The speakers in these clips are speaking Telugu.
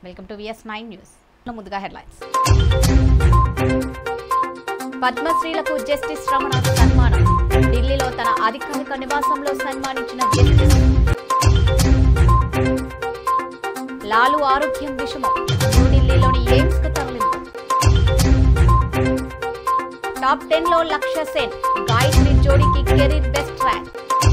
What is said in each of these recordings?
Welcome to VS nine news ముందుగా హెడ్లైన్స్ పద్మశ్రీలకు జస్టిస్ రమణ సన్మానం ఢిల్లీలో తన అధికారిక నివాసంలో సన్మానించిన జస్టిస్ లాలు ఆరోగ్యం విషమం న్యూఢిల్లీలోని ఎయిమ్స్ కు తరలింపు టాప్ టెన్ లో లక్ష్య సేన్ గాయత్రి జోడీకి కెరీర్ బెస్ట్ ట్రాక్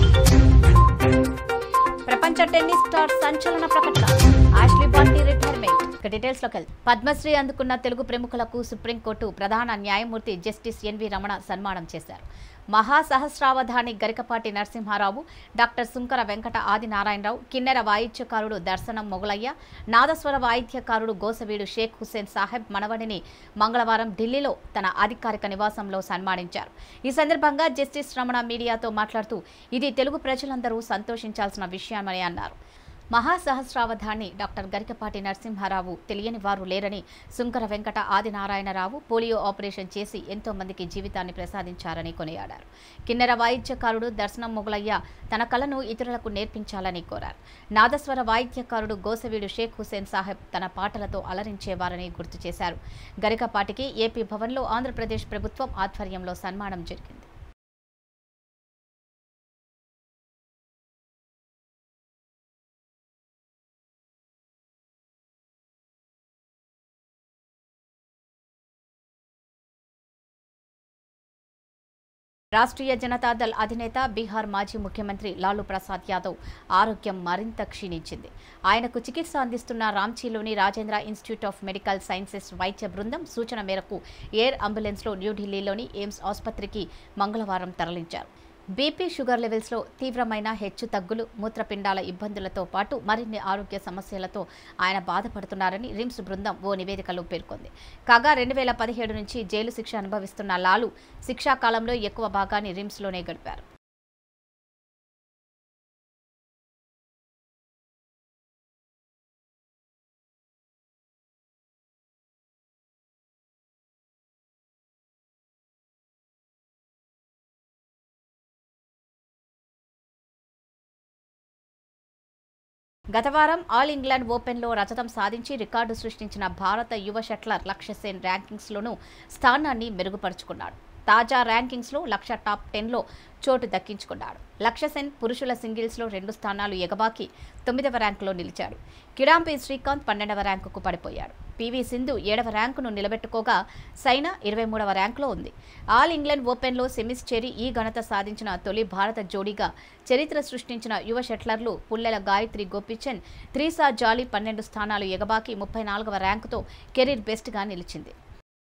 ప్రపంచ టెన్నిస్ స్టార్ సంచలన ప్రకటన ఆష్లీ బార్టీ రిటైర్మెంట్ ఇక డీటెయిల్స్ లోకి వెళ్దాం. పద్మశ్రీ అందుకున్న తెలుగు ప్రముఖులకు సుప్రీంకోర్టు ప్రధాన న్యాయమూర్తి జస్టిస్ ఎన్వి రమణ సన్మానం చేశారు మహాసహస్రావధాని గరికపాటి నరసింహారావు డాక్టర్ సుంకర వెంకట ఆదినారాయణరావు కిన్నెర వాయిద్యకారుడు దర్శనం మొగలయ్య నాదస్వర వాయిద్యకారుడు గోసవీడు షేక్ హుస్సేన్ సాహెబ్ మనవడిని మంగళవారం ఢిల్లీలో తన అధికారిక నివాసంలో సన్మానించారు ఈ సందర్భంగా జస్టిస్ రమణ మీడియాతో మాట్లాడుతూ ఇది తెలుగు ప్రజలందరూ సంతోషించాల్సిన విషయమని అన్నారు మహాసహస్రావధాని డాక్టర్ గరికపాటి నరసింహారావు తెలియని వారు లేరని సుంకర వెంకట ఆదినారాయణరావు పోలియో ఆపరేషన్ చేసి ఎంతో మందికి జీవితాన్ని ప్రసాదించారని కొనియాడారు కిన్నెర వాయిద్యకారుడు దర్శనం మొగలయ్య తన కళను ఇతరులకు నేర్పించాలని కోరారు నాదస్వర వాయిద్యకారుడు గోసవీడు షేక్ హుసేన్ సాహెబ్ తన పాటలతో అలరించేవారని గుర్తు చేశారు గరికపాటికి ఏపీ భవన్లో ఆంధ్రప్రదేశ్ ప్రభుత్వం ఆధ్వర్యంలో సన్మానం జరిగింది రాష్ట్రీయ జనతాదళ్ అధినేత బీహార్ మాజీ ముఖ్యమంత్రి లాలూ ప్రసాద్ యాదవ్ ఆరోగ్యం మరింత క్షీణించింది ఆయనకు చికిత్స అందిస్తున్న రాంచీలోని Rajendra institute of medical sciences వైద్య బృందం సూచన మేరకు ఎయిర్ అంబులెన్స్లో న్యూఢిల్లీలోని ఎయిమ్స్ ఆసుపత్రికి మంగళవారం తరలించారు బీపీ షుగర్ లెవెల్స్లో తీవ్రమైన హెచ్చు తగ్గులు మూత్రపిండాల ఇబ్బందులతో పాటు మరిన్ని ఆరోగ్య సమస్యలతో ఆయన బాధపడుతున్నారని రిమ్స్ బృందం ఓ నివేదికలో పేర్కొంది కాగా రెండు వేల పదిహేడు నుంచి జైలు శిక్ష అనుభవిస్తున్న లాలు శిక్షా కాలంలో ఎక్కువ భాగాన్ని రిమ్స్లోనే గడిపారు గత వారం ఆల్ ఇంగ్లాండ్ ఓపెన్లో రజతం సాధించి రికార్డు సృష్టించిన భారత యువ షట్లర్ లక్ష్య సేన్ ర్యాంకింగ్స్లోనూ స్థానాన్ని మెరుగుపరుచుకున్నాడు తాజా ర్యాంకింగ్స్లో లక్ష్య టాప్ టెన్లో చోటు దక్కించుకున్నాడు లక్ష్య సేన్ పురుషుల సింగిల్స్లో రెండు స్థానాలు ఎగబాకి తొమ్మిదవ ర్యాంకులో నిలిచాడు కిడాంబి శ్రీకాంత్ పన్నెండవ ర్యాంకుకు పడిపోయాడు పివి సింధు ఏడవ ర్యాంకును నిలబెట్టుకోగా సైనా ఇరవై మూడవ ర్యాంకులో ఉంది ఆల్ ఇంగ్లాండ్ ఓపెన్లో సెమీస్ చేరి ఈ ఘనత సాధించిన తొలి భారత జోడీగా చరిత్ర సృష్టించిన యువ షట్లర్లు పుల్లెల గాయత్రి గోపిచంద్ త్రీసా జాలీ పన్నెండు స్థానాలు ఎగబాకి ముప్పై నాలుగవ ర్యాంకుతో కెరీర్ బెస్ట్గా నిలిచింది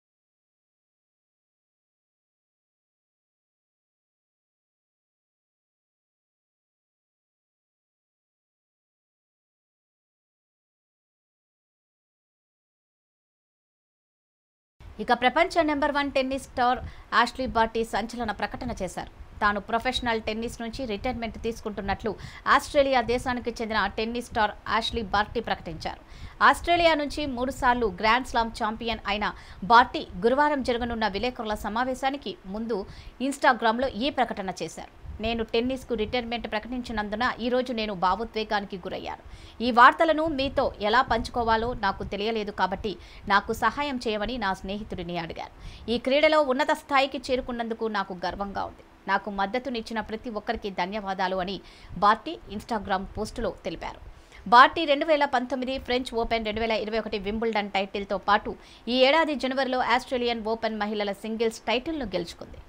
ఇక ప్రపంచ number one tennis star Ashleigh Barty సంచలన ప్రకటన చేశారు తాను ప్రొఫెషనల్ టెన్నిస్ నుంచి రిటైర్మెంట్ తీసుకుంటున్నట్లు ఆస్ట్రేలియా దేశానికి చెందిన టెన్నిస్ స్టార్ ఆష్లీ బార్టీ ప్రకటించారు ఆస్ట్రేలియా నుంచి మూడుసార్లు గ్రాండ్ స్లామ్ ఛాంపియన్ అయిన బార్టీ గురువారం జరగనున్న విలేకరుల సమావేశానికి ముందు ఇన్స్టాగ్రామ్లో ఈ ప్రకటన చేశారు నేను టెన్నిస్కు రిటైర్మెంట్ ప్రకటించినందున ఈరోజు నేను భావోద్వేగానికి గురయ్యాను ఈ వార్తలను మీతో ఎలా పంచుకోవాలో నాకు తెలియలేదు కాబట్టి నాకు సహాయం చేయమని నా స్నేహితుడిని అడిగాను ఈ క్రీడలో ఉన్నత స్థాయికి చేరుకున్నందుకు నాకు గర్వంగా ఉంది నాకు మద్దతునిచ్చిన ప్రతి ఒక్కరికి ధన్యవాదాలు అని బార్టీ ఇన్స్టాగ్రామ్ పోస్టులో తెలిపారు బార్టీ రెండు వేల పంతొమ్మిది ఫ్రెంచ్ ఓపెన్ రెండు వేల ఇరవై ఒకటి వింబుల్డన్ టైటిల్తో పాటు ఈ ఏడాది జనవరిలో ఆస్ట్రేలియన్ ఓపెన్ మహిళల సింగిల్స్ టైటిల్ను గెలుచుకుంది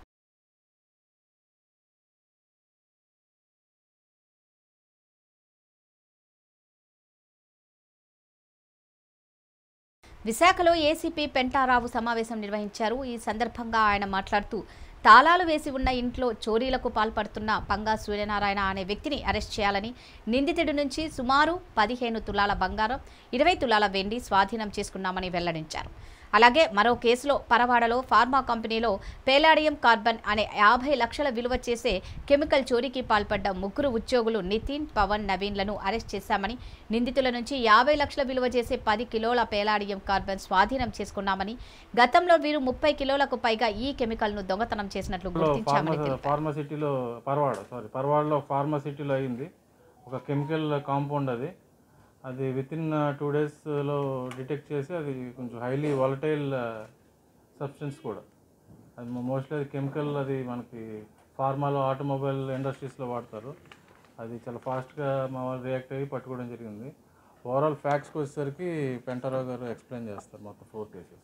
విశాఖలో ఏసీపీ పెంటారావు సమావేశం నిర్వహించారు ఈ సందర్భంగా ఆయన మాట్లాడుతూ తాళాలు వేసి ఉన్న ఇంట్లో చోరీలకు పాల్పడుతున్న పంగా సూర్యనారాయణ అనే వ్యక్తిని అరెస్ట్ చేయాలని నిందితుడి నుంచి సుమారు పదిహేను తులాల బంగారం ఇరవై తులాల వెండి స్వాధీనం చేసుకున్నామని వెల్లడించారు అలాగే మరో కేసులో పరవాడలో ఫార్మా కంపెనీలో పేలాడియం కార్బన్ అనే యాభై లక్షల విలువ చేసే కెమికల్ చోరీకి పాల్పడ్డ ముగ్గురు ఉద్యోగులు నితిన్ పవన్ నవీన్లను అరెస్ట్ చేశామని నిందితుల నుంచి యాభై లక్షల విలువ చేసే పది కిలోల పేలాడియం కార్బన్ స్వాధీనం చేసుకున్నామని గతంలో వీరు ముప్పై కిలోలకు పైగా ఈ కెమికల్ను దొంగతనం చేసినట్లు గుర్తించామని ఫార్మా తెలిపారు ఫార్మసిటీలో పరవాడ సారీ పరవాడలో ఫార్మసిటీలో అయింది ఒక కెమికల్ కాంపౌండ్ అది అది విత్ ఇన్ టూ డేస్లో డిటెక్ట్ చేసి అది కొంచెం హైలీ వాలటైల్ సబ్స్టెన్స్ కూడా అది మోస్ట్లీ అది కెమికల్ అది మనకి ఫార్మాలో ఆటోమొబైల్ ఇండస్ట్రీస్లో వాడతారు అది చాలా ఫాస్ట్గా మా వాళ్ళు రియాక్ట్ అయ్యి పట్టుకోవడం జరిగింది ఓవరాల్ ఫ్యాక్ట్స్కి వచ్చేసరికి పెంటారావు గారు ఎక్స్ప్లెయిన్ చేస్తారు మొత్తం four cases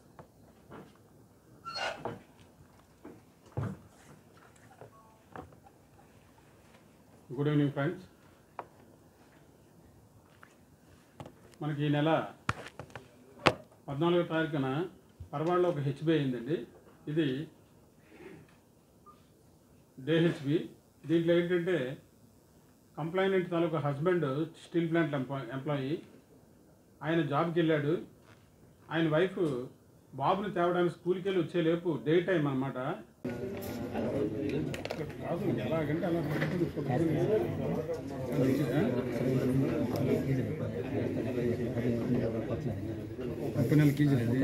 good evening friends మనకి ఈ నెల పద్నాలుగో తారీఖున పరవాడలో ఒక హెచ్బి అయిందండి ఇది డేహెచ్బి దీంట్లో ఏంటంటే కంప్లైనెంట్ తాలూకా husband steel plant employ employee ఆయన జాబ్కి వెళ్ళాడు ఆయన వైఫ్ బాబుని తేవడానికి స్కూల్కి వెళ్ళి వచ్చేలేపు డే టైం అన్నమాట కాదు ఎలాగంటే అలా ముప్పై నెలల కేజీలు అండి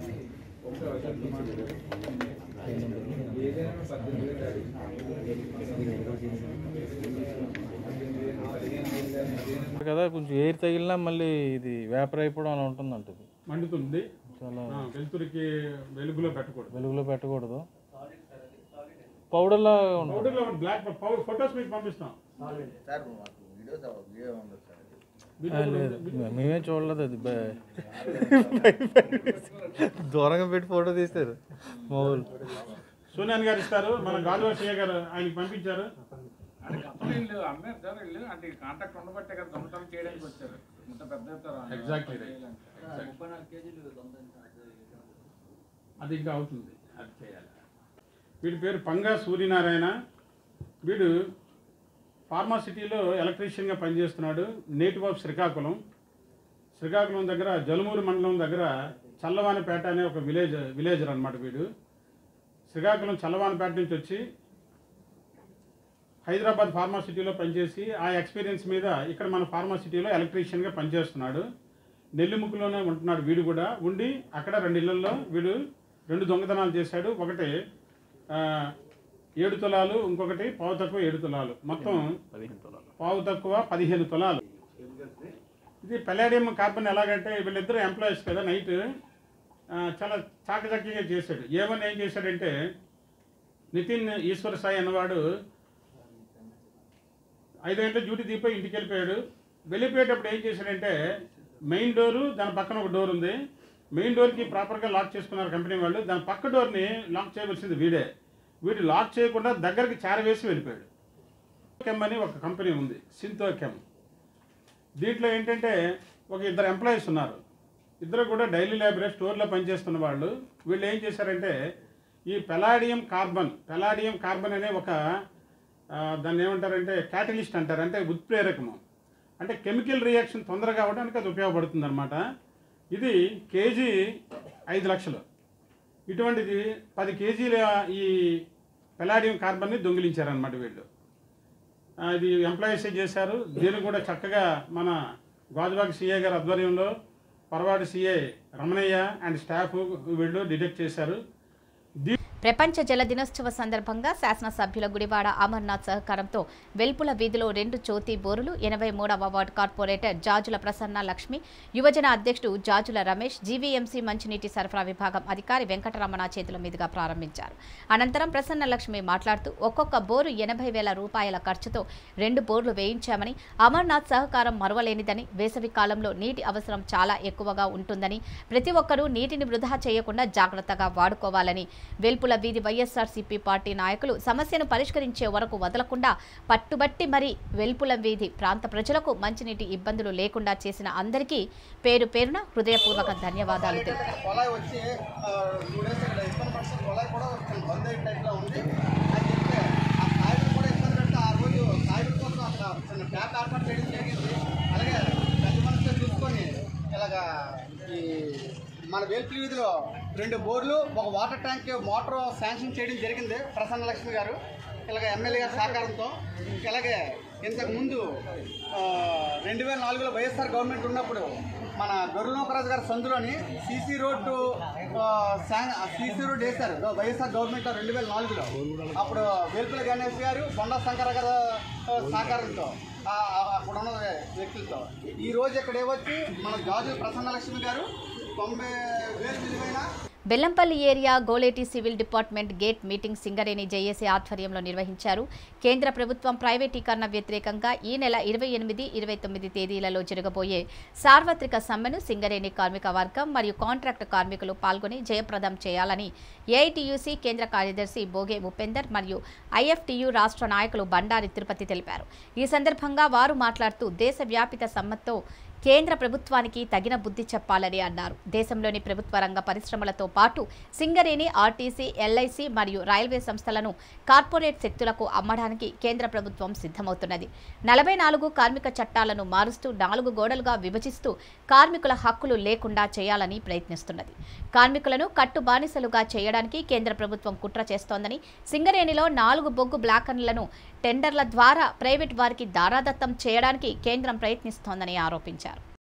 కదా కొంచెం ఎయిర్ తగిలినా మళ్ళీ ఇది వేపర్ అయిపోవడం అలా ఉంటుందంట ఇది మండుతుంది చాలా ఆ, వెలుతురికి వెలుగులో పెట్టకూడదు వెలుగులో పెట్టకూడదు పౌడర్లా ఉంటుంది పౌడర్లో బ్లాక్ ఫొటోస్ మీకు పంపిస్తాం సార్ మాకు వీడియోస్ వీడియో ఉండదు సార్ అది. ఆ, లేదు మేమేం చూడలేదు అది బ- దూరంగా పెట్టి ఫోటో తీస్తారు మామూలు సోనియాన్ గారు ఇస్తారు మన గాజువా సిఏ గారు ఆయనకి పంపించారు అంటే కంపెనీలు అమ్మారు సార్ వీళ్ళు అంటే కాంట్రాక్ట్ ఉండబట్టే కదా దొంగతనం చేయడానికి వచ్చారు ఇంత పెద్ద ఎత్తున ఎగ్జాక్ట్లీ రైట్ అది ఇంకా అవుతుంది అది చేయాలి వీడి పేరు పంగా సూర్యనారాయణ వీడు ఫార్మాసిటీలో ఎలక్ట్రీషియన్గా పనిచేస్తున్నాడు నేటివ్ ఆఫ్ శ్రీకాకుళం శ్రీకాకుళం దగ్గర జలుమూరు మండలం దగ్గర చల్లవానిపేట అనే ఒక విలేజ్ విలేజర్ అనమాట వీడు శ్రీకాకుళం చల్లవానిపేట నుంచి వచ్చి హైదరాబాద్ ఫార్మాసిటీలో పనిచేసి ఆ ఎక్స్పీరియన్స్ మీద ఇక్కడ మన ఫార్మాసిటీలో ఎలక్ట్రీషియన్గా పనిచేస్తున్నాడు నెల్లిముక్కులోనే ఉంటున్నాడు వీడు కూడా ఉండి అక్కడ రెండు ఇళ్లలో వీడు రెండు దొంగతనాలు చేశాడు ఒకటి ఆ, ఏడు తులాలు ఇంకొకటి పావు తక్కువ ఏడు తులాలు మొత్తం పావు తక్కువ పదిహేను తులాలు ఇది పెలాడియం కార్బన్ ఎలాగంటే వీళ్ళిద్దరు ఎంప్లాయీస్ కదా నైట్ ఆ, చాలా చాకచక్యంగా చేశాడు ఏమని ఏం చేశాడంటే నితిన్ ఈశ్వర సాయి అన్నవాడు ఐదు గంటల డ్యూటీ దీపై ఇంటికి వెళ్ళిపోయాడు వెళ్ళిపోయేటప్పుడు ఏం చేశాడంటే మెయిన్ డోరు దాని పక్కన ఒక డోర్ ఉంది మెయిన్ డోర్కి ప్రాపర్గా లాక్ చేసుకున్నారు కంపెనీ వాళ్ళు దాని పక్క డోర్ని లాక్ చేయవలసింది వీడే వీడు లాక్ చేయకుండా దగ్గరికి చేరవేసి వెళ్ళిపోయాడు కెమ్ అని ఒక కంపెనీ ఉంది సింతో కెమ్ దీంట్లో ఏంటంటే ఒక ఇద్దరు ఎంప్లాయీస్ ఉన్నారు ఇద్దరు కూడా డైలీ లేబరే స్టోర్లో పనిచేస్తున్న వాళ్ళు వీళ్ళు ఏం చేశారంటే ఈ పెలాడియం కార్బన్ పెలాడియం కార్బన్ అనే ఒక ఆ, దాన్ని ఏమంటారంటే క్యాటలిస్ట్ అంటారు అంటే ఉత్ప్రేరకము అంటే కెమికల్ రియాక్షన్ తొందరగా అవ్వడానికి అది ఉపయోగపడుతుంది అనమాట ఇది కేజీ ఐదు లక్షలు ఇటువంటిది పది కేజీల ఈ పెలాడియం కార్బన్ని దొంగిలించారనమాట వీళ్ళు ఆ, ఇది ఎంప్లాయీసే చేశారు దీన్ని కూడా చక్కగా మన గాజువాక సిఏ గారి ఆధ్వర్యంలో Parawada CA Ramanaiah and staff వీళ్ళు డిటెక్ట్ చేశారు దీ ప్రపంచ జల దినోత్సవ సందర్భంగా శాసనసభ్యుల గుడివాడ అమర్నాథ్ సహకారంతో వెల్పుల వీధిలో రెండు జ్యోతి బోరులు ఎనభై మూడవ వార్డు కార్పొరేటర్ జాజుల ప్రసన్న లక్ష్మి యువజన అధ్యక్షుడు జాజుల రమేష్ జీవీఎంసీ మంచినీటి సరఫరా విభాగం అధికారి వెంకటరమణ చేతుల మీదుగా ప్రారంభించారు అనంతరం ప్రసన్న లక్ష్మి మాట్లాడుతూ ఒక్కొక్క బోరు ఎనభై వేల రూపాయల ఖర్చుతో రెండు బోర్లు వేయించామని అమర్నాథ్ సహకారం మరవలేనిదని వేసవి కాలంలో నీటి అవసరం చాలా ఎక్కువగా ఉంటుందని ప్రతి ఒక్కరూ నీటిని వృధా చేయకుండా జాగ్రత్తగా వాడుకోవాలని వెల్పుల వీధి వైఎస్ఆర్సీపీ పార్టీ నాయకులు సమస్యను పరిష్కరించే వరకు వదలకుండా పట్టుబట్టి మరి వెల్పుల వీధి ప్రాంత ప్రజలకు మంచినీటి ఇబ్బందులు లేకుండా చేసిన అందరికీ పేరు పేరున హృదయపూర్వక ధన్యవాదాలు తెలిపారు కొలాయి వచ్చి టూ డేస్ ఇక్కడ ఇబ్బంది పడుతుంది కొలాయి కూడా కొంచెం బంద్ అయ్యే టైప్లో ఉంది అని చెప్తే ఆ కాయలు కూడా ఇబ్బంది పెడితే ఆ రోజు కాయల కోసం అక్కడ చిన్న ప్యాక్ ఏర్పాటు చేయడం జరిగింది అలాగే పెద్ద మనసులో చూసుకొని ఇలాగా ఈ మన వేల్పి వీధిలో రెండు బోర్లు ఒక వాటర్ ట్యాంక్ మోటార్ శాంక్షన్ చేయడం జరిగింది ప్రసన్న లక్ష్మి గారు ఇలాగ ఎమ్మెల్యే గారి సహకారంతో ఇలాగే ఇంతకు ముందు రెండు వేల నాలుగులో వైఎస్ఆర్ గవర్నమెంట్ ఉన్నప్పుడు మన గరులోకరాజు గారి సందులోని సీసీ రోడ్డు సీసీ రోడ్ వేశారు వైఎస్ఆర్ గవర్నమెంట్ రెండు వేల నాలుగులో అప్పుడు వేల్పుల గణేష్ గారు బొండా శంకర గారి ఆ, సహకారంతో ఆ, ఆ, అక్కడ ఉన్న వ్యక్తులతో ఈ రోజు ఇక్కడ ఏవచ్చి మన జాజు ప్రసన్నలక్ష్మి గారు తొంభై వేలు విలువైన Bellampalli area Goleti civil department gate meeting Singareni JAC ఆధ్వర్యంలో నిర్వహించారు కేంద్ర ప్రభుత్వం ప్రైవేటీకరణ వ్యతిరేకంగా ఈ నెల ఇరవై ఎనిమిది ఇరవై తొమ్మిది తేదీలలో జరగబోయే సార్వత్రిక సమ్మెను సింగరేణి కార్మిక వర్గం మరియు కాంట్రాక్టు కార్మికులు పాల్గొని జయప్రదం చేయాలని ఏఐటియుసి కేంద్ర కార్యదర్శి బోగే ఉపేందర్ మరియు ఐఎఫ్టియు రాష్ట్ర నాయకులు బండారి తిరుపతి తెలిపారు ఈ సందర్భంగా వారు మాట్లాడుతూ దేశవ్యాపిత సమ్మెతో కేంద్ర ప్రభుత్వానికి తగిన బుద్ధి చెప్పాలని అన్నారు దేశంలోని ప్రభుత్వ రంగ పరిశ్రమలతో పాటు సింగరేణి ఆర్టీసీ ఎల్ఐసి మరియు రైల్వే సంస్థలను కార్పొరేట్ శక్తులకు అమ్మడానికి కేంద్ర ప్రభుత్వం సిద్ధమవుతున్నది నలభై నాలుగు కార్మిక చట్టాలను మారుస్తూ నాలుగు గోడలుగా విభజిస్తూ కార్మికుల హక్కులు లేకుండా చేయాలని ప్రయత్నిస్తున్నది కార్మికులను కట్టు బానిసలుగా చేయడానికి కేంద్ర ప్రభుత్వం కుట్ర చేస్తోందని సింగరేణిలో నాలుగు బొగ్గు బ్లాకన్లను టెండర్ల ద్వారా ప్రైవేట్ వారికి దారాదత్తం చేయడానికి కేంద్రం ప్రయత్నిస్తోందని ఆరోపించారు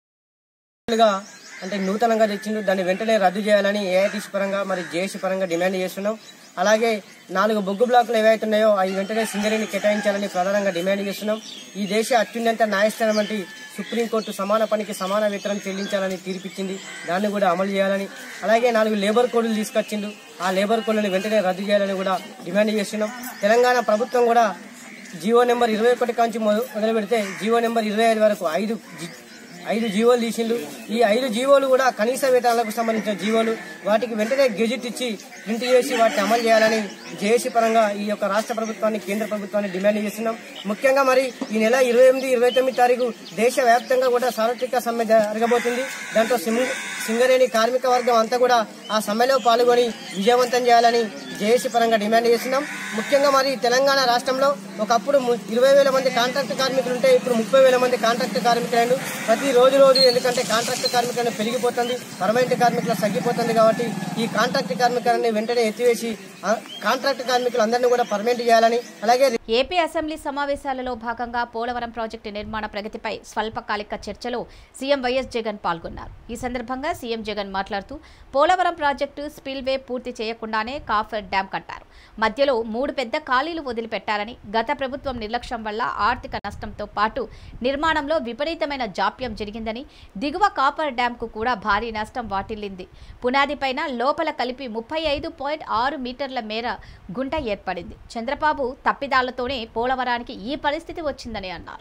గా అంటే నూతనంగా తెచ్చిండు దాన్ని వెంటనే రద్దు చేయాలని ఏఐటీసీ పరంగా మరి జేఏసీ పరంగా డిమాండ్ చేస్తున్నాం అలాగే నాలుగు బొగ్గు బ్లాకులు ఏవైతే ఉన్నాయో అవి వెంటనే సింగరేణి కేటాయించాలని ప్రధానంగా డిమాండ్ చేస్తున్నాం ఈ దేశ అత్యున్నత న్యాయస్థానం వంటి సుప్రీంకోర్టు సమాన పనికి సమాన వేతనం చెల్లించాలని తీర్పిచ్చింది దాన్ని కూడా అమలు చేయాలని అలాగే నాలుగు లేబర్ కోడ్లు తీసుకొచ్చిండు ఆ లేబర్ కోడ్లను వెంటనే రద్దు చేయాలని కూడా డిమాండ్ చేస్తున్నాం తెలంగాణ ప్రభుత్వం కూడా జీవో నెంబర్ ఇరవై ఒకటి కాంచి మొద- మొదలు పెడితే జీవో నెంబర్ ఇరవై ఐదు వరకు ఐదు జి- ఐదు జీవోలు తీసిండు ఈ ఐదు జీవోలు కూడా కనీస వేతనాలకు సంబంధించిన జీవోలు వాటికి వెంటనే గెజిట్ ఇచ్చి ప్రింట్ చేసి వాటిని అమలు చేయాలని జేఏసీ పరంగా ఈ యొక్క రాష్ట్ర ప్రభుత్వాన్ని కేంద్ర ప్రభుత్వాన్ని డిమాండ్ చేస్తున్నాం ముఖ్యంగా మరి ఈ నెల ఇరవై ఎనిమిది ఇరవై తొమ్మిది తారీఖు దేశవ్యాప్తంగా కూడా సార్వత్రిక సమ్మె జరగబోతుంది దాంట్లో సింగ- సింగరేణి కార్మిక వర్గం అంతా కూడా ఆ సమ్మెలో పాల్గొని విజయవంతం చేయాలని జేఏసీ పరంగా డిమాండ్ చేస్తున్నాం ముఖ్యంగా మరి తెలంగాణ రాష్ట్రంలో ఒకప్పుడు ము- ఇరవై వేల మంది కాంట్రాక్ట్ కార్మికులు ఉంటే ఇప్పుడు ముప్పై వేల మంది కాంట్రాక్ట్ కార్మికులు ప్రతి రోజు రోజు ఎందుకంటే కాంట్రాక్ట్ కార్మికులను పెరిగిపోతుంది పర్మనెంట్ కార్మికులు తగ్గిపోతుంది కాబట్టి ఈ కాంట్రాక్ట్ కార్మికులని వెంటనే ఎత్తివేసి ఆ కాంట్రాక్ట్ కార్మికులు అందరినీ కూడా పర్మనెంట్ చేయాలని అలాగే ఏపీ అసెంబ్లీ సమావేశాలలో భాగంగా పోలవరం ప్రాజెక్టు నిర్మాణ ప్రగతిపై స్వల్పకాలిక చర్చలో సీఎం వైఎస్ జగన్ పాల్గొన్నారు ఈ సందర్భంగా సీఎం జగన్ మాట్లాడుతూ పోలవరం ప్రాజెక్టు స్పిల్వే పూర్తి చేయకుండానే కాఫర్ డ్యాం కట్టారు మధ్యలో మూడు పెద్ద ఖాళీలు వదిలిపెట్టారని గత ప్రభుత్వం నిర్లక్ష్యం వల్ల ఆర్థిక నష్టంతో పాటు నిర్మాణంలో విపరీతమైన జాప్యం జరిగిందని దిగువ కాపర్ డ్యాంకు కూడా భారీ నష్టం వాటిల్లింది పునాది పైన లోపల కలిపి ముప్పై ఐదు పాయింట్ ఆరు మీటర్ల మేర గుంట ఏర్పడింది చంద్రబాబు తప్పిదాలతోనే పోలవరానికి ఈ పరిస్థితి వచ్చిందని అన్నారు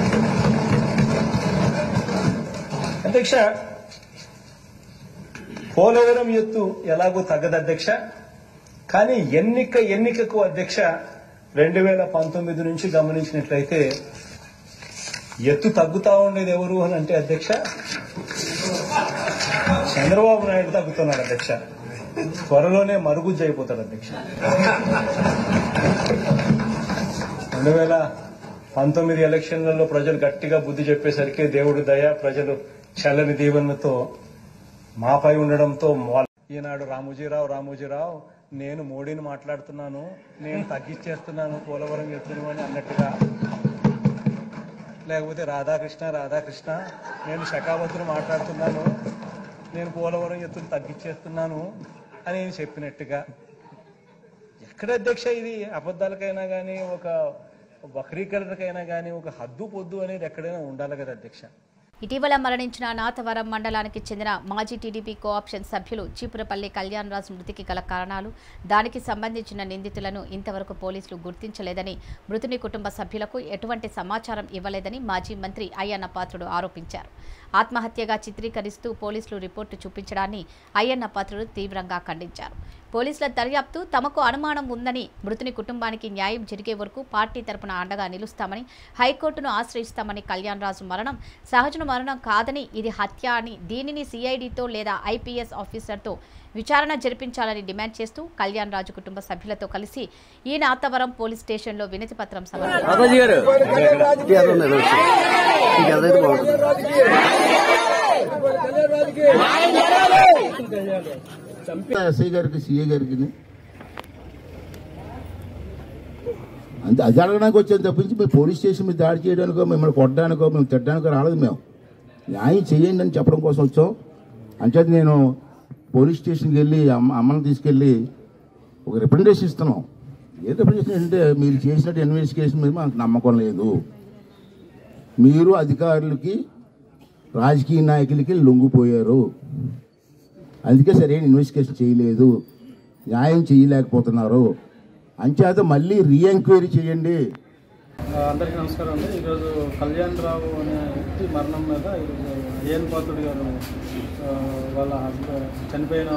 అధ్యక్ష పోలవరం ఎత్తు ఎలాగో తగ్గదు అధ్యక్ష కానీ ఎన్నిక ఎన్నికకు అధ్యక్ష రెండు వేల పంతొమ్మిది నుంచి గమనించినట్లయితే ఎత్తు తగ్గుతా ఉండేది ఎవరు అని అంటే అధ్యక్ష చంద్రబాబు నాయుడు తగ్గుతున్నాడు అధ్యక్ష త్వరలోనే మరుగుజ్జు అయిపోతాడు అధ్యక్ష రెండు వేల పంతొమ్మిది ఎలక్షన్లలో ప్రజలు గట్టిగా బుద్ధి చెప్పేసరికి దేవుడి దయ ప్రజలు చల్లని దీవెనతో మాపై ఉండడంతో మొ- ఈనాడు రామోజీరావు రామోజీరావు నేను మోడీని మాట్లాడుతున్నాను నేను తగ్గించేస్తున్నాను పోలవరం ఎత్తును అని అన్నట్టుగా లేకపోతే రాధాకృష్ణ రాధాకృష్ణ నేను శకావతులు మాట్లాడుతున్నాను నేను పోలవరం ఎత్తును తగ్గించేస్తున్నాను అని నేను చెప్పినట్టుగా ఎక్కడ అధ్యక్ష ఇది అబద్ధాలకైనా కానీ ఒక వక్రీకరణకైనా కానీ ఒక హద్దు పొద్దు అనేది ఎక్కడైనా ఉండాలి కదా అధ్యక్ష ఇటీవల మరణించిన నాథవరం మండలానికి చెందిన మాజీ టీడీపీ కోఆప్షన్ సభ్యులు చీపురపల్లి కళ్యాణ్ రాజు మృతికి గల కారణాలు దానికి సంబంధించిన నిందితులను ఇంతవరకు పోలీసులు గుర్తించలేదని మృతుని కుటుంబ సభ్యులకు ఎటువంటి సమాచారం ఇవ్వలేదని మాజీ మంత్రి అయ్యన్న పాత్రుడు ఆరోపించారు ఆత్మహత్యగా చిత్రీకరిస్తూ పోలీసులు రిపోర్టు చూపించడాన్ని అయ్యన్న పాత్రుడు తీవ్రంగా ఖండించారు పోలీసుల దర్యాప్తు తమకు అనుమానం ఉందని మృతుని కుటుంబానికి న్యాయం జరిగే వరకు పార్టీ తరపున అండగా నిలుస్తామని హైకోర్టును ఆశ్రయిస్తామని కళ్యాణ్ రాజు మరణం సహజ మరణం కాదని ఇది హత్య అని దీనిని సిఐడితో లేదా ఐపీఎస్ ఆఫీసర్తో విచారణ జరిపించాలని డిమాండ్ చేస్తూ కళ్యాణ్ రాజు కుటుంబ సభ్యులతో కలిసి ఈ నాతవరం పోలీస్ స్టేషన్లో వినతి పత్రం సమర్పించారు ఎస్ఐ గారికి సిఏ గారికి అంతే అది అడగడానికి వచ్చాను తప్పించి మీరు పోలీస్ స్టేషన్ మీద దాడి చేయడానికో మిమ్మల్ని కొట్టడానికో మేము తిట్టడానికో రాలేదు మేము న్యాయం చేయండి అని చెప్పడం కోసం వచ్చాం అంటే నేను పోలీస్ స్టేషన్కి వెళ్ళి అమ్మ అమ్మని తీసుకెళ్ళి ఒక రిప్రజెంటేషన్ ఇస్తున్నాం ఏ రిప్రజెంటేషన్ అంటే మీరు చేసినట్టు ఇన్వెస్టిగేషన్ మీద మాకు నమ్మకం లేదు మీరు అధికారులకి రాజకీయ నాయకులకి లొంగిపోయారు అందుకే సరైన ఇన్వెస్టిగేషన్ చేయలేదు న్యాయం చేయలేకపోతున్నారు అంచేత మళ్ళీ రీఎంక్వైరీ చేయండి అందరికీ నమస్కారం అండి ఈరోజు కళ్యాణ్ రావు అనే వ్యక్తి మరణం మీద ఈరోజు ఏఎన్ పాత్రుడు గారు ఆ, వాళ్ళ హస్బెండ్ చనిపోయిన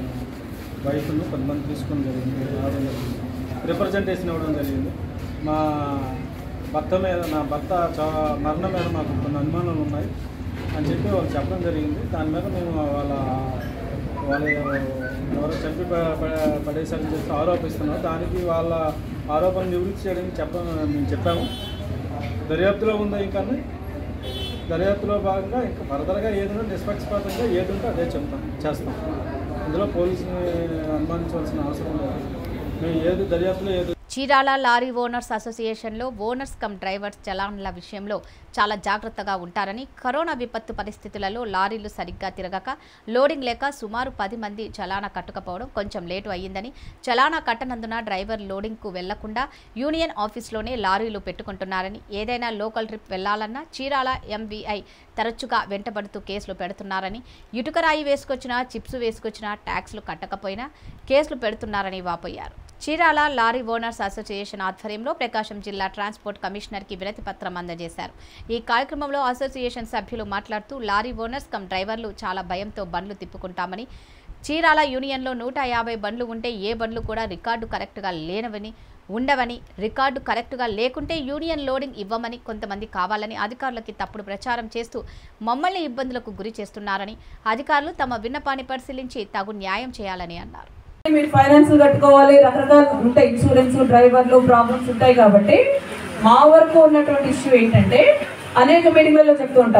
వైఫ్ను కొంతమంది తీసుకుని జరిగింది రావడం జరిగింది రిప్రజెంటేషన్ ఇవ్వడం జరిగింది మా భర్త మీద నా భర్త చా మరణం మీద మాకు కొన్ని అనుమానాలు ఉన్నాయి అని చెప్పి వాళ్ళు చెప్పడం జరిగింది దాని మీద మేము వాళ్ళ వాళ్ళు ఎవరో చంపి ప- ప- పడేశారని చెప్పి ఆరోపిస్తున్నారు దానికి వాళ్ళ ఆరోపణ నివృత్తి చేయడానికి చెప్ప మేము చెప్పాము దర్యాప్తులో ఉందా ఇంకా దర్యాప్తులో భాగంగా ఇంకా ఫర్దర్గా ఏదైనా నిష్పక్షపాతంగా ఏది ఉంటే అదే చెప్తాం చేస్తాం ఇందులో పోలీసుని అనుమానించవలసిన అవసరం లేదు మేము ఏది దర్యాప్తులో ఏది చీరాల లారీ ఓనర్స్ అసోసియేషన్లో ఓనర్స్ కమ్ డ్రైవర్స్ చలాన్ల విషయంలో చాలా జాగ్రత్తగా ఉంటారని కరోనా విపత్తు పరిస్థితులలో లారీలు సరిగ్గా తిరగక లోడింగ్ లేక సుమారు పది మంది చలానా కట్టకపోవడం కొంచెం లేటు అయ్యిందని చలానా కట్టనందున డ్రైవర్ లోడింగ్కు వెళ్లకుండా యూనియన్ ఆఫీస్లోనే లారీలు పెట్టుకుంటున్నారని ఏదైనా లోకల్ ట్రిప్ వెళ్లాలన్నా చీరాల ఎంవీఐ తరచుగా వెంటబడుతూ కేసులు పెడుతున్నారని ఇటుకరాయి వేసుకొచ్చినా చిప్స్ వేసుకొచ్చినా ట్యాక్స్లు కట్టకపోయినా కేసులు పెడుతున్నారని వాపోయారు చీరాల లారీ ఓనర్స్ అసోసియేషన్ ఆధ్వర్యంలో ప్రకాశం జిల్లా ట్రాన్స్పోర్ట్ కమిషనర్కి వినతి పత్రం అందజేశారు ఈ కార్యక్రమంలో అసోసియేషన్ సభ్యులు మాట్లాడుతూ లారీ ఓనర్స్ కమ్ డ్రైవర్లు చాలా భయంతో బండ్లు తిప్పుకుంటామని చీరాల యూనియన్లో నూట యాభై బండ్లు ఉంటే ఏ బండ్లు కూడా రికార్డు కరెక్ట్గా లేనవని ఉండవని రికార్డు కరెక్టుగా లేకుంటే యూనియన్ లోడింగ్ ఇవ్వమని కొంతమంది కావాలని అధికారులకి తప్పుడు ప్రచారం చేస్తూ మమ్మల్ని ఇబ్బందులకు గురి చేస్తున్నారని అధికారులు తమ విన్నపాన్ని పరిశీలించి తగు న్యాయం చేయాలని అన్నారు మీరు ఫైనాన్స్ కట్టుకోవాలి రకరకాలు ఉంటాయి ఇన్సూరెన్స్ డ్రైవర్లు ప్రాబ్లమ్స్ ఉంటాయి కాబట్టి మా వరకు ఉన్నటువంటి ఇష్యూ ఏంటంటే అనేక మీటింగ్లలో చెప్తూ ఉంటాం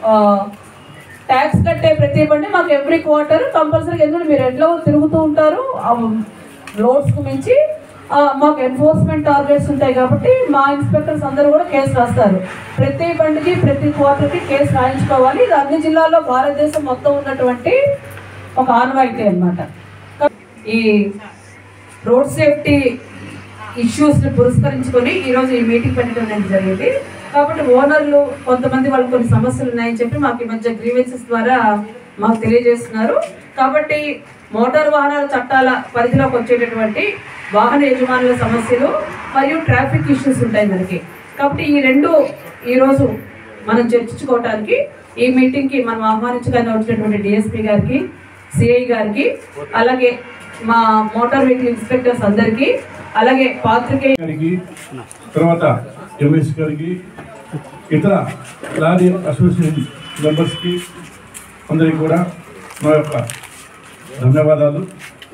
ట్యాక్స్ కట్టే ప్రతి బండి మాకు ఎవ్రీ క్వార్టర్ కంపల్సరీగా ఎందుకంటే మీరు ఎట్లా తిరుగుతూ ఉంటారు లోడ్స్కు మించి ఆ, మాకు ఎన్ఫోర్స్మెంట్ టార్గెట్స్ ఉంటాయి కాబట్టి మా ఇన్స్పెక్టర్స్ అందరూ కూడా కేసు రాస్తారు ప్రతి బండికి ప్రతి క్వార్టర్కి కేసు రాయించుకోవాలి ఇది అన్ని జిల్లాల్లో భారతదేశం మొత్తం ఉన్నటువంటి ఒక ఆనవాయితీ అన్నమాట ఈ రోడ్ సేఫ్టీ ఇష్యూస్ని పురస్కరించుకొని ఈరోజు ఈ మీటింగ్ పెట్టడం అనేది జరిగింది కాబట్టి ఓనర్లు కొంతమంది వాళ్ళకి కొన్ని సమస్యలు ఉన్నాయని చెప్పి మాకు ఈ మధ్య గ్రీవెన్సెస్ ద్వారా మాకు తెలియజేస్తున్నారు కాబట్టి మోటార్ వాహనాల చట్టాల పరిధిలోకి వచ్చేటటువంటి వాహన యజమానుల సమస్యలు మరియు ట్రాఫిక్ ఇష్యూస్ ఉంటాయి మనకి కాబట్టి ఈ రెండు ఈరోజు మనం చర్చించుకోవడానికి ఈ మీటింగ్కి మనం ఆహ్వానించగానే వచ్చినటువంటి డిఎస్పీ గారికి సిఐ గారికి అలాగే మా మోటార్ వెహికల్ ఇన్స్పెక్టర్స్ అందరికీ అలాగే పాత్రికేయ గారికి తర్వాత ఎంఎస్ గారికి ఇతర లారీ అసోసియేషన్ మెంబర్స్కి అందరికీ కూడా మా యొక్క ధన్యవాదాలు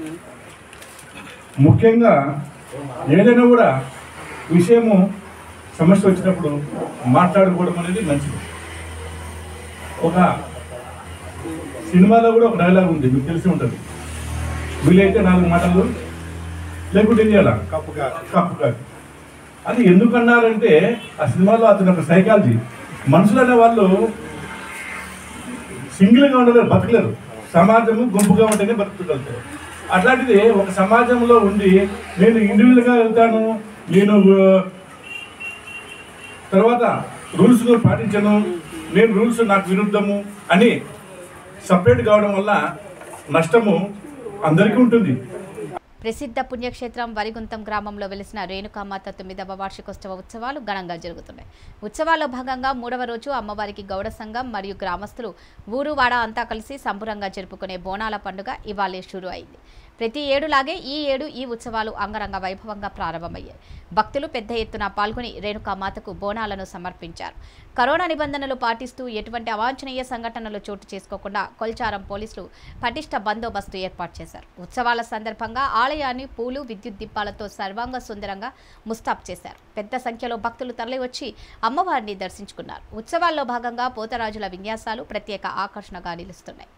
ముఖ్యంగా ఏదైనా కూడా విషయము సమస్య వచ్చినప్పుడు మాట్లాడుకోవడం అనేది మంచిది ఒక సినిమాలో కూడా ఒక డైలాగ్ ఉంది మీకు తెలిసి ఉంటుంది వీలైతే నాలుగు మాటలు లేకుంటే ఏం చేయాలా కప్పు కప్పు కాదు అది ఎందుకు అన్నారంటే ఆ సినిమాలో అతని ఒక సైకాలజీ మనుషులు అనే వాళ్ళు సింగిల్గా ఉండలేరు బతకలేరు సమాజము గుంపుగా ఉంటేనే బతకగలుగుతారు అట్లాంటిది ఒక సమాజంలో ఉండి నేను ఇండివిజువల్గా వెళ్తాను నేను ఆ, తర్వాత రూల్స్ పాటించను నేను రూల్స్ నాకు విరుద్ధము అని సపరేట్ కావడం వల్ల నష్టము అందరికీ ఉంటుంది ప్రసిద్ధ పుణ్యక్షేత్రం వరిగుంతం గ్రామంలో వెలిసిన రేణుకామాత తొమ్మిదవ వార్షికోత్సవ ఉత్సవాలు ఘనంగా జరుగుతున్నాయి ఉత్సవాల్లో భాగంగా మూడవ రోజు అమ్మవారికి గౌడ సంఘం మరియు గ్రామస్తులు ఊరు వాడ అంతా కలిసి సంబురంగా జరుపుకునే బోనాల పండుగ ఇవాళే షురు అయింది ప్రతి ఏడులాగే ఈ ఏడు ఈ ఉత్సవాలు అంగరంగ వైభవంగా ప్రారంభమయ్యాయి భక్తులు పెద్ద ఎత్తున పాల్గొని రేణుకామాతకు బోనాలను సమర్పించారు కరోనా నిబంధనలు పాటిస్తూ ఎటువంటి అవాంఛనీయ సంఘటనలు చోటు చేసుకోకుండా కొల్చారం పోలీసులు పటిష్ట బందోబస్తు ఏర్పాటు చేశారు ఉత్సవాల సందర్భంగా ఆలయాన్ని పూలు విద్యుత్ దీపాలతో సర్వాంగ సుందరంగా ముస్తాబ్ చేశారు పెద్ద సంఖ్యలో భక్తులు తరలివచ్చి అమ్మవారిని దర్శించుకున్నారు ఉత్సవాల్లో భాగంగా పోతరాజుల విన్యాసాలు ప్రత్యేక ఆకర్షణగా నిలుస్తున్నాయి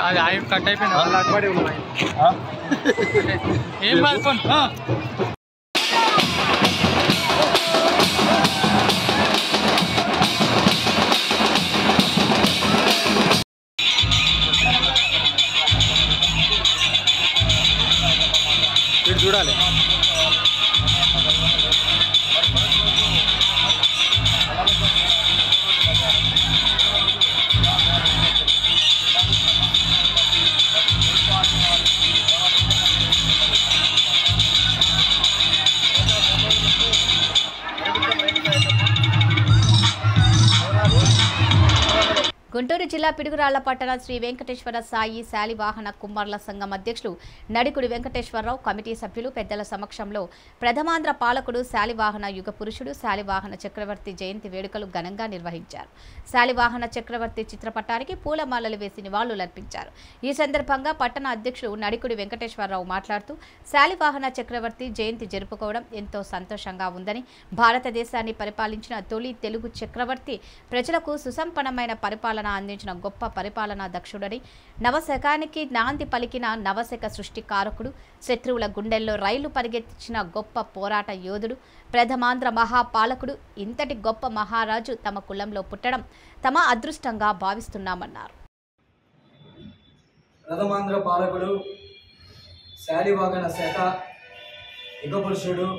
అది ఆయన కట్ అయిపోయింది ఏం కాదు ఫోన్ ఇటు చూడాలి గుంటూరు జిల్లా పిడుగురాళ్ల పట్టణ శ్రీ వెంకటేశ్వర సాయి శాలివాహన కుమ్మర్ల సంఘం అధ్యక్షులు నడికుడి వెంకటేశ్వరరావు కమిటీ సభ్యులు పెద్దల సమక్షంలో ప్రథమాంధ్ర పాలకుడు శాలివాహన యుగ పురుషుడు శాలివాహన చక్రవర్తి జయంతి వేడుకలు ఘనంగా నిర్వహించారు శాలివాహన చక్రవర్తి చిత్రపటానికి పూలమాలలు వేసి నివాళులర్పించారు ఈ సందర్భంగా పట్టణ అధ్యక్షుడు నడికుడి వెంకటేశ్వరరావు మాట్లాడుతూ శాలివాహన చక్రవర్తి జయంతి జరుపుకోవడం ఎంతో సంతోషంగా ఉందని భారతదేశాన్ని పరిపాలించిన తొలి తెలుగు చక్రవర్తి ప్రజలకు సుసంపన్నమైన పరిపాలన అందించిన గొప్ప పరిపాలనా దక్షుడని నవశకానికి నాంది పలికిన నవశక సృష్టికారకుడు శత్రువుల గుండెల్లో రైలు పరిగెత్తించిన గొప్ప పోరాట యోధుడు ప్రథమాంధ్ర మహాపాలకుడు ఇంతటి గొప్ప మహారాజు తమ కులంలో పుట్టడం తమ అదృష్టంగా భావిస్తున్నామన్నారు ప్రథమాంధ్ర పాలకుడు శాలివాహన శాఖ యుగపురుషుడు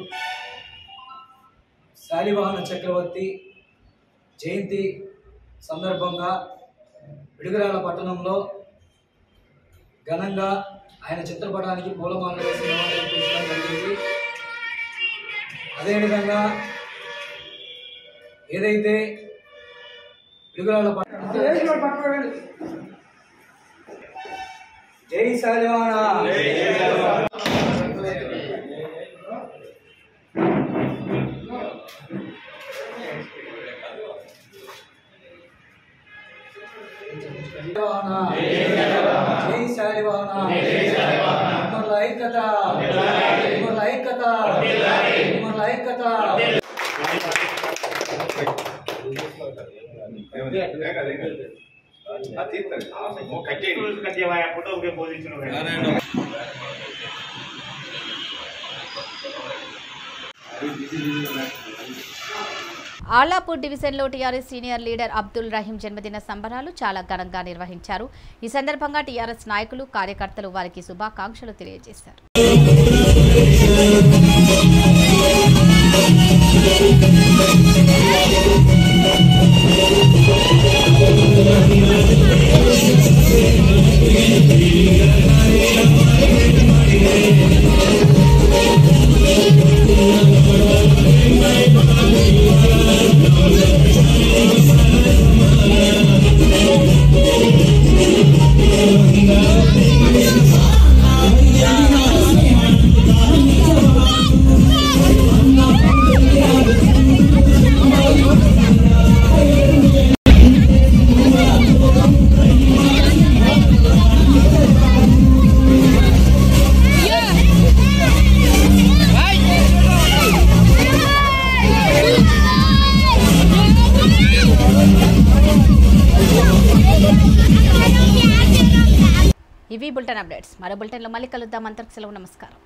శాలివాహన చక్రవర్తి జయంతి సందర్భంగా పిడుగురాల పట్టణంలో ఘనంగా ఆయన చిత్రపటానికి పూలమాల వేసి నివాళులర్పించడం జరిగింది అదేవిధంగా ఏదైతే పిడుగురాల పట్టణం జై శాలివాహన జై శాలివాహన ఉమ్మర్ల ఐక్యత ఉమ్మర్ల ఐక్యత ఉమ్మర్ల ఐక్యత ఆలాపూర్ డివిజన్లో TRS senior leader Abdul Rahim జన్మదిన సంబరాలు చాలా ఘనంగా నిర్వహించారు ఈ సందర్భంగా టీఆర్ఎస్ నాయకులు కార్యకర్తలు వారికి శుభాకాంక్షలు తెలియజేశారు ఇవి బులెటిన్ అప్డేట్స్ మరో బులెటిన్లో మళ్ళీ కలుద్దాం అంతకు సెలవు నమస్కారం